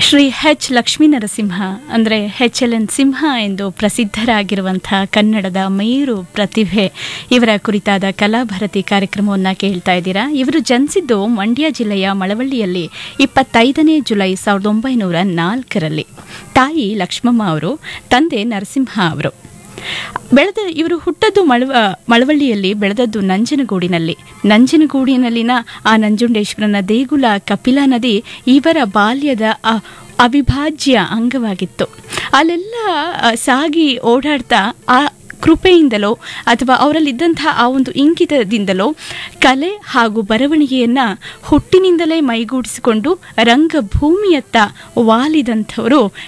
Shri H Lakshmi Narasimha ಅಂದರೆ H L N ಸಿಂಹ ಎಂದು ಪ್ರಸಿದ್ಧರಾಗಿರುವಂಥ ಕನ್ನಡದ ಮೇರು ಪ್ರತಿಭೆ ಇವರ ಕುರಿತಾದ ಕಲಾಭಾರತಿ ಕಾರ್ಯಕ್ರಮವನ್ನು ಕೇಳ್ತಾ ಇದ್ದೀರಾ ಇವರು ಜನಿಸಿದ್ದು ಮಂಡ್ಯ ಜಿಲ್ಲೆಯ ಮಳವಳ್ಳಿಯಲ್ಲಿ ಇಪ್ಪತ್ತೈದನೇ ಜುಲೈ ಸಾವಿರದ ಒಂಬೈನೂರ ನಾಲ್ಕರಲ್ಲಿ ತಾಯಿ ಲಕ್ಷ್ಮಮ್ಮ ಅವರು ತಂದೆ ನರಸಿಂಹ ಅವರು ಬೆಳೆದ ಇವರು ಹುಟ್ಟದ್ದು ಮಳವ ಮಳವಳ್ಳಿಯಲ್ಲಿ ಬೆಳೆದದ್ದು ನಂಜನಗೂಡಿನಲ್ಲಿ ನಂಜನಗೂಡಿನಲ್ಲಿನ ಆ ನಂಜುಂಡೇಶ್ವರನ ದೇಗುಲ ಕಪಿಲಾ ನದಿ ಇವರ ಬಾಲ್ಯದ ಅ- ಅವಿಭಾಜ್ಯ ಅಂಗವಾಗಿತ್ತು ಅಲ್ಲೆಲ್ಲ ಆ, ಸಾಗಿ ಓಡಾಡ್ತಾ ಆ ಕೃಪೆಯಿಂದಲೋ ಅಥವಾ ಅವರಲ್ಲಿದ್ದಂತಹ ಆ ಒಂದು ಇಂಗಿತದಿಂದಲೋ ಕಲೆ ಹಾಗೂ ಬರವಣಿಗೆಯನ್ನ ಹುಟ್ಟಿನಿಂದಲೇ ಮೈಗೂಡಿಸಿಕೊಂಡು ರಂಗಭೂಮಿಯತ್ತ ವಾಲಿದಂಥವರು